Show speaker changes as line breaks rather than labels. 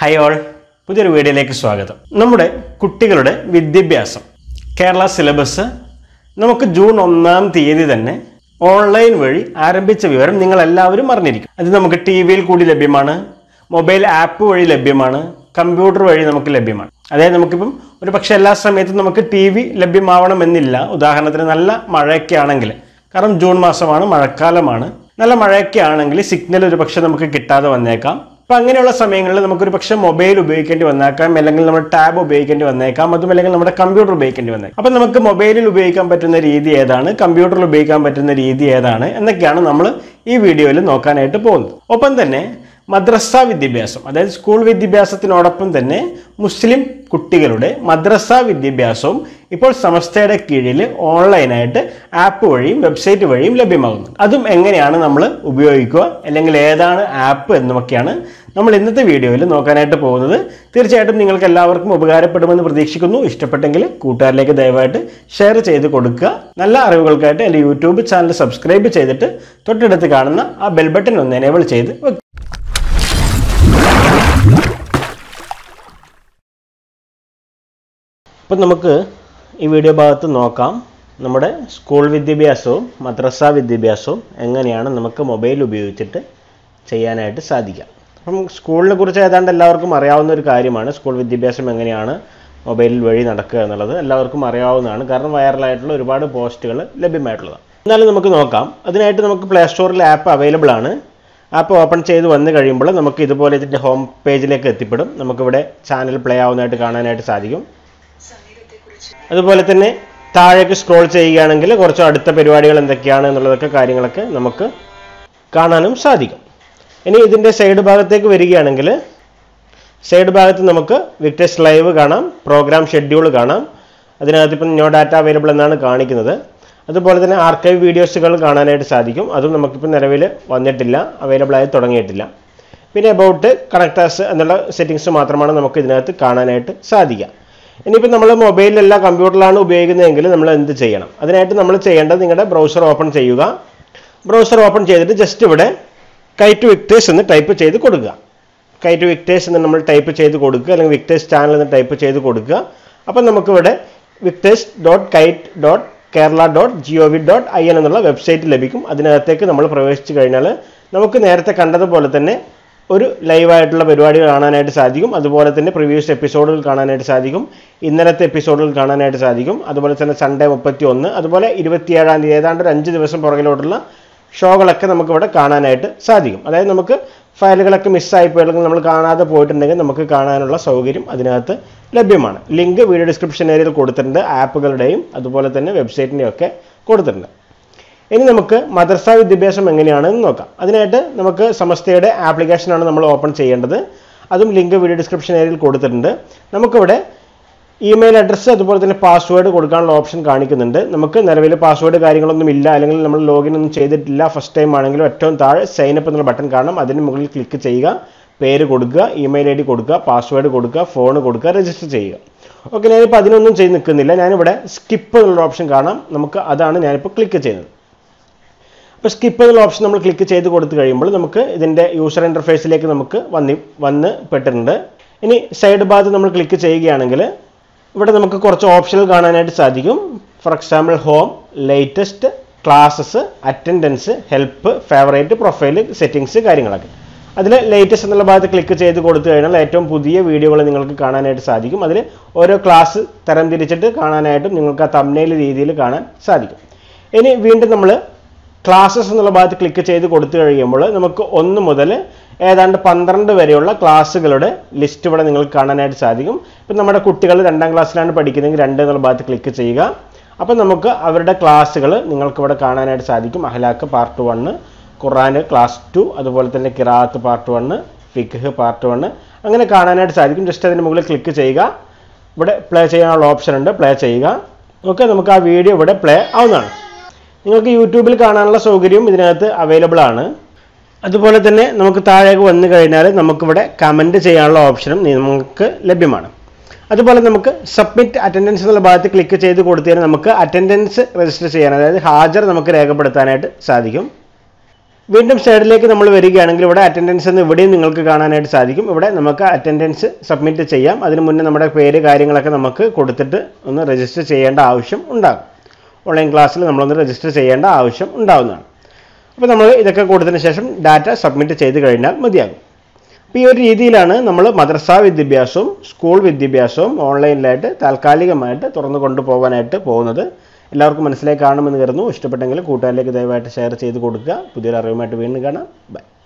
hi all പുതിയൊരു വീഡിയോയിലേക്ക് സ്വാഗതം നമ്മുടെ കുട്ടികളുടെ വിദ്യാഭ്യാസം കേരള സിലബസ് നമുക്ക് ജൂൺ ഒന്നാം തീയതി തന്നെ ഓൺലൈൻ വഴി ആരംഭിച്ച വിവരം നിങ്ങൾ എല്ലാവരും അറിഞ്ഞിരിക്കും അത് നമുക്ക് ടി വിയിൽ കൂടി ലഭ്യമാണ് മൊബൈൽ ആപ്പ് വഴി ലഭ്യമാണ് കമ്പ്യൂട്ടർ വഴി നമുക്ക് ലഭ്യമാണ് അതായത് നമുക്കിപ്പം ഒരു പക്ഷേ എല്ലാ സമയത്തും നമുക്ക് ടി വി ലഭ്യമാവണമെന്നില്ല ഉദാഹരണത്തിന് നല്ല മഴയൊക്കെ ആണെങ്കിൽ കാരണം ജൂൺ മാസമാണ് മഴക്കാലമാണ് നല്ല മഴയൊക്കെ ആണെങ്കിൽ സിഗ്നൽ ഒരു പക്ഷേ നമുക്ക് കിട്ടാതെ വന്നേക്കാം അപ്പം അങ്ങനെയുള്ള സമയങ്ങളിൽ നമുക്കൊരു പക്ഷേ മൊബൈൽ ഉപയോഗിക്കേണ്ടി വന്നേക്കാം അല്ലെങ്കിൽ നമ്മുടെ ടാബ് ഉപയോഗിക്കേണ്ടി വന്നേക്കാം അതും അല്ലെങ്കിൽ നമ്മുടെ കമ്പ്യൂട്ടർ ഉപയോഗിക്കേണ്ടി വന്നേക്കാം അപ്പം നമുക്ക് മൊബൈലിൽ ഉപയോഗിക്കാൻ പറ്റുന്ന രീതി ഏതാണ് കമ്പ്യൂട്ടറിൽ ഉപയോഗിക്കാൻ പറ്റുന്ന രീതി ഏതാണ് എന്നൊക്കെയാണ് നമ്മൾ ഈ വീഡിയോയിൽ നോക്കാനായിട്ട് പോകുന്നത് ഒപ്പം തന്നെ മദ്രസ വിദ്യാഭ്യാസം അതായത് സ്കൂൾ വിദ്യാഭ്യാസത്തിനോടൊപ്പം തന്നെ മുസ്ലിം കുട്ടികളുടെ മദ്രസ വിദ്യാഭ്യാസവും ഇപ്പോൾ സമസ്തയുടെ കീഴിൽ ഓൺലൈനായിട്ട് ആപ്പ് വഴിയും വെബ്സൈറ്റ് വഴിയും ലഭ്യമാകുന്നു അതും എങ്ങനെയാണ് നമ്മൾ ഉപയോഗിക്കുക അല്ലെങ്കിൽ ഏതാണ് ആപ്പ് എന്നുമൊക്കെയാണ് നമ്മൾ ഇന്നത്തെ വീഡിയോയിൽ നോക്കാനായിട്ട് പോകുന്നത് തീർച്ചയായിട്ടും നിങ്ങൾക്ക് എല്ലാവർക്കും ഉപകാരപ്പെടുമെന്ന് പ്രതീക്ഷിക്കുന്നു ഇഷ്ടപ്പെട്ടെങ്കിൽ കൂട്ടുകാരിലേക്ക് ദയവായിട്ട് ഷെയർ ചെയ്ത് കൊടുക്കുക നല്ല അറിവുകൾക്കായിട്ട് എൻ്റെ യൂട്യൂബ് ചാനൽ സബ്സ്ക്രൈബ് ചെയ്തിട്ട് തൊട്ടടുത്ത് കാണുന്ന ആ ബെൽ ബട്ടൺ ഒന്ന് എനേബിൾ ചെയ്ത് വെക്കുക ഇപ്പം നമുക്ക് ഈ വീഡിയോ ഭാഗത്ത് നോക്കാം നമ്മുടെ സ്കൂൾ വിദ്യാഭ്യാസവും മദ്രസ വിദ്യാഭ്യാസവും എങ്ങനെയാണ് നമുക്ക് മൊബൈൽ ഉപയോഗിച്ചിട്ട് ചെയ്യാനായിട്ട് സാധിക്കുക അപ്പം സ്കൂളിനെ കുറിച്ച് ഏതാണ്ട് എല്ലാവർക്കും അറിയാവുന്ന ഒരു കാര്യമാണ് സ്കൂൾ വിദ്യാഭ്യാസം എങ്ങനെയാണ് മൊബൈൽ വഴി നടക്കുക എന്നുള്ളത് എല്ലാവർക്കും അറിയാവുന്നതാണ് കാരണം വൈറലായിട്ടുള്ള ഒരുപാട് പോസ്റ്റുകൾ ലഭ്യമായിട്ടുള്ളതാണ് എന്നാലും നമുക്ക് നോക്കാം അതിനായിട്ട് നമുക്ക് പ്ലേ സ്റ്റോറിൽ ആപ്പ് അവൈലബിൾ ആണ് ആപ്പ് ഓപ്പൺ ചെയ്ത് വന്നു കഴിയുമ്പോൾ നമുക്ക് ഇതുപോലെ ഇതിൻ്റെ ഹോം പേജിലേക്ക് എത്തിപ്പെടും നമുക്കിവിടെ ചാനൽ പ്ലേ ആവുന്നതായിട്ട് കാണാനായിട്ട് സാധിക്കും അതുപോലെ തന്നെ താഴേക്ക് സ്ക്രോൾ ചെയ്യുകയാണെങ്കിൽ കുറച്ച് അടുത്ത പരിപാടികൾ എന്തൊക്കെയാണ് എന്നുള്ളതൊക്കെ കാര്യങ്ങളൊക്കെ നമുക്ക് കാണാനും സാധിക്കും ഇനി ഇതിൻ്റെ സൈഡ് ഭാഗത്തേക്ക് വരികയാണെങ്കിൽ സൈഡ് ഭാഗത്ത് നമുക്ക് വിക്ടേഴ്സ് ലൈവ് കാണാം പ്രോഗ്രാം ഷെഡ്യൂൾ കാണാം അതിനകത്ത് ഇപ്പം നോ ഡാറ്റ അവൈലബിൾ എന്നാണ് കാണിക്കുന്നത് അതുപോലെ തന്നെ ആർക്കൈവ് വീഡിയോസുകൾ കാണാനായിട്ട് സാധിക്കും അതും നമുക്കിപ്പോൾ നിലവിൽ വന്നിട്ടില്ല അവൈലബിൾ ആയി തുടങ്ങിയിട്ടില്ല പിന്നെ അബൌട്ട് കണക്ടേഴ്സ് എന്നുള്ള സെറ്റിങ്സ് മാത്രമാണ് നമുക്ക് ഇതിനകത്ത് കാണാനായിട്ട് സാധിക്കുക ഇനിയിപ്പോൾ നമ്മൾ മൊബൈലിലല്ല കമ്പ്യൂട്ടറിലാണ് ഉപയോഗിക്കുന്നതെങ്കിൽ നമ്മൾ എന്ത് ചെയ്യണം അതിനായിട്ട് നമ്മൾ ചെയ്യേണ്ടത് നിങ്ങളുടെ ബ്രൗസർ ഓപ്പൺ ചെയ്യുക ബ്രൗസർ ഓപ്പൺ ചെയ്തിട്ട് ജസ്റ്റ് ഇവിടെ കൈറ്റ് വിക്ടേഴ്സ് എന്ന് ടൈപ്പ് ചെയ്ത് കൊടുക്കുക കൈറ്റ് വിക്ടേഴ്സ് എന്ന് നമ്മൾ ടൈപ്പ് ചെയ്ത് കൊടുക്കുക അല്ലെങ്കിൽ വിക്ടേഴ്സ് ചാനൽ എന്ന് ടൈപ്പ് ചെയ്ത് കൊടുക്കുക അപ്പം നമുക്കിവിടെ Victers dot KITE dot Kerala dot G O V dot I N എന്നുള്ള വെബ്സൈറ്റ് ലഭിക്കും അതിനകത്തേക്ക് നമ്മൾ പ്രവേശിച്ചു കഴിഞ്ഞാൽ നമുക്ക് നേരത്തെ കണ്ടതുപോലെ തന്നെ ഒരു ലൈവായിട്ടുള്ള പരിപാടികൾ കാണാനായിട്ട് സാധിക്കും അതുപോലെ തന്നെ പ്രീവിയസ് എപ്പിസോഡുകൾ കാണാനായിട്ട് സാധിക്കും ഇന്നലത്തെ എപ്പിസോഡുകൾ കാണാനായിട്ട് സാധിക്കും അതുപോലെ തന്നെ സൺഡേ മുപ്പത്തി ഒന്ന് അതുപോലെ ഇരുപത്തിയേഴാം തീയതി ഏതാണ്ട് ഒരു അഞ്ച് ദിവസം പുറകിലോട്ടുള്ള ഷോകളൊക്കെ നമുക്കിവിടെ കാണാനായിട്ട് സാധിക്കും അതായത് നമുക്ക് ഫയലുകളൊക്കെ മിസ്സായി പോയിട്ടുണ്ടെങ്കിൽ നമ്മൾ കാണാതെ പോയിട്ടുണ്ടെങ്കിൽ നമുക്ക് കാണാനുള്ള സൗകര്യം അതിനകത്ത് ലഭ്യമാണ് ലിങ്ക് വീഡിയോ ഡിസ്ക്രിപ്ഷൻ ഏരിയയിൽ കൊടുത്തിട്ടുണ്ട് ആപ്പുകളുടെയും അതുപോലെ തന്നെ വെബ്സൈറ്റിൻ്റെയും ഒക്കെ കൊടുത്തിട്ടുണ്ട് ഇനി നമുക്ക് മദ്രസ വിദ്യാഭ്യാസം എങ്ങനെയാണെന്ന് നോക്കാം അതിനായിട്ട് നമുക്ക് സമസ്തയുടെ ആപ്ലിക്കേഷനാണ് നമ്മൾ ഓപ്പൺ ചെയ്യേണ്ടത് അതും ലിങ്ക് വീഡിയോ ഡിസ്ക്രിപ്ഷൻ ഏരിയയിൽ കൊടുത്തിട്ടുണ്ട് നമുക്കിവിടെ ഇമെയിൽ അഡ്രസ്സ് അതുപോലെ തന്നെ പാസ്വേഡ് കൊടുക്കാനുള്ള ഓപ്ഷൻ കാണിക്കുന്നുണ്ട് നമുക്ക് നിലവിൽ പാസ്വേഡ് കാര്യങ്ങളൊന്നും ഇല്ല അല്ലെങ്കിൽ നമ്മൾ ലോഗിൻ ഒന്നും ചെയ്തിട്ടില്ല ഫസ്റ്റ് ടൈം ആണെങ്കിലും ഏറ്റവും താഴെ സൈനപ്പ് എന്നുള്ള ബട്ടൺ കാണാം അതിന് മുകളിൽ ക്ലിക്ക് ചെയ്യുക പേര് കൊടുക്കുക ഇമെയിൽ ഐ ഡി കൊടുക്കുക പാസ്വേഡ് കൊടുക്കുക ഫോൺ കൊടുക്കുക രജിസ്റ്റർ ചെയ്യുക ഓക്കെ ഞാനിപ്പോൾ അതിനൊന്നും ചെയ്ത് നിൽക്കുന്നില്ല ഞാനിവിടെ സ്കിപ്പ് എന്നുള്ള ഓപ്ഷൻ കാണാം നമുക്ക് അതാണ് ഞാനിപ്പോൾ ക്ലിക്ക് ചെയ്യുന്നത് അപ്പോൾ സ്കിപ്പ് എന്നുള്ള ഓപ്ഷൻ നമ്മൾ ക്ലിക്ക് ചെയ്ത് കൊടുത്തു കഴിയുമ്പോൾ നമുക്ക് ഇതിൻ്റെ യൂസർ ഇൻ്റർഫേസിലേക്ക് നമുക്ക് വന്നി വന്ന് പെട്ടിട്ടുണ്ട് ഇനി സൈഡ് ഭാഗത്ത് നമ്മൾ ക്ലിക്ക് ചെയ്യുകയാണെങ്കിൽ ഇവിടെ നമുക്ക് കുറച്ച് ഓപ്ഷനുകൾ കാണാനായിട്ട് സാധിക്കും for example home latest classes attendance help favourite profile settings കാര്യങ്ങളൊക്കെ അതിൽ ലേറ്റസ്റ്റ് എന്നുള്ള ഭാഗത്ത് ക്ലിക്ക് ചെയ്ത് കൊടുത്തു കഴിഞ്ഞാൽ ഏറ്റവും പുതിയ വീഡിയോകൾ നിങ്ങൾക്ക് കാണാനായിട്ട് സാധിക്കും അതിൽ ഓരോ ക്ലാസ് തരം തിരിച്ചിട്ട് കാണാനായിട്ടും നിങ്ങൾക്ക് ആ തമ്നയിൽ രീതിയിൽ കാണാൻ സാധിക്കും ഇനി വീണ്ടും നമ്മൾ ക്ലാസ്സസ് എന്നുള്ള ഭാഗത്ത് ക്ലിക്ക് ചെയ്ത് കൊടുത്തു കഴിയുമ്പോൾ നമുക്ക് ഒന്ന് മുതൽ ഏതാണ്ട് പന്ത്രണ്ട് വരെയുള്ള ക്ലാസ്സുകളുടെ ലിസ്റ്റ് ഇവിടെ നിങ്ങൾക്ക് കാണാനായിട്ട് സാധിക്കും ഇപ്പം നമ്മുടെ കുട്ടികൾ രണ്ടാം ക്ലാസ്സിലാണ് പഠിക്കുന്നതെങ്കിൽ രണ്ട് എന്നുള്ള ഭാഗത്ത് ക്ലിക്ക് ചെയ്യുക അപ്പം നമുക്ക് അവരുടെ ക്ലാസ്സുകൾ നിങ്ങൾക്ക് ഇവിടെ കാണാനായിട്ട് സാധിക്കും അഹ്ലാക്ക് part one Quran class two അതുപോലെ തന്നെ കിറാത്ത് പാർട്ട് വണ്ണ് ഫിഖ് പാർട്ട് വണ്ണ് അങ്ങനെ കാണാനായിട്ട് സാധിക്കും ജസ്റ്റ് അതിന് മുകളിൽ ക്ലിക്ക് ചെയ്യുക ഇവിടെ പ്ലേ ചെയ്യാനുള്ള ഓപ്ഷൻ ഉണ്ട് പ്ലേ ചെയ്യുക ഓക്കെ നമുക്ക് ആ വീഡിയോ ഇവിടെ പ്ലേ ആവുന്നതാണ് നിങ്ങൾക്ക് യൂട്യൂബിൽ കാണാനുള്ള സൗകര്യവും ഇതിനകത്ത് അവൈലബിൾ ആണ് അതുപോലെ തന്നെ നമുക്ക് താഴേക്ക് വന്നു കഴിഞ്ഞാൽ നമുക്കിവിടെ കമൻറ്റ് ചെയ്യാനുള്ള ഓപ്ഷനും നമുക്ക് ലഭ്യമാണ് അതുപോലെ നമുക്ക് സബ്മിറ്റ് അറ്റൻഡൻസ് എന്നുള്ള ഭാഗത്ത് ക്ലിക്ക് ചെയ്ത് കൊടുത്തു കഴിഞ്ഞാൽ നമുക്ക് അറ്റൻഡൻസ് രജിസ്റ്റർ ചെയ്യാൻ അതായത് ഹാജർ നമുക്ക് രേഖപ്പെടുത്താനായിട്ട് സാധിക്കും വീണ്ടും സൈഡിലേക്ക് നമ്മൾ വരികയാണെങ്കിൽ ഇവിടെ അറ്റൻഡൻസ് എന്ന് ഇവിടെയും നിങ്ങൾക്ക് കാണാനായിട്ട് സാധിക്കും ഇവിടെ നമുക്ക് അറ്റൻഡൻസ് സബ്മിറ്റ് ചെയ്യാം അതിന് മുന്നേ നമ്മുടെ പേര് കാര്യങ്ങളൊക്കെ നമുക്ക് കൊടുത്തിട്ട് ഒന്ന് രജിസ്റ്റർ ചെയ്യേണ്ട ആവശ്യം ഉണ്ടാകും ഓൺലൈൻ ക്ലാസ്സിൽ നമ്മളൊന്ന് രജിസ്റ്റർ ചെയ്യേണ്ട ആവശ്യം ഉണ്ടാകുന്നതാണ് അപ്പോൾ നമ്മൾ ഇതൊക്കെ കൊടുത്തതിന് ശേഷം ഡാറ്റ സബ്മിറ്റ് ചെയ്ത് കഴിഞ്ഞാൽ മതിയാകും അപ്പോൾ ഈ ഒരു രീതിയിലാണ് നമ്മൾ മദ്രസ വിദ്യാഭ്യാസവും സ്കൂൾ വിദ്യാഭ്യാസവും ഓൺലൈനിലായിട്ട് താൽക്കാലികമായിട്ട് തുറന്നു കൊണ്ടുപോകാനായിട്ട് പോകുന്നത് എല്ലാവർക്കും മനസ്സിലായി കാണുമെന്ന് കരുതുന്നു ഇഷ്ടപ്പെട്ടെങ്കിൽ കൂട്ടുകാരിലേക്ക് ദയവായിട്ട് ഷെയർ ചെയ്ത് കൊടുക്കുക പുതിയൊരു അറിവുമായിട്ട് വീണ്ടും കാണാം ബൈ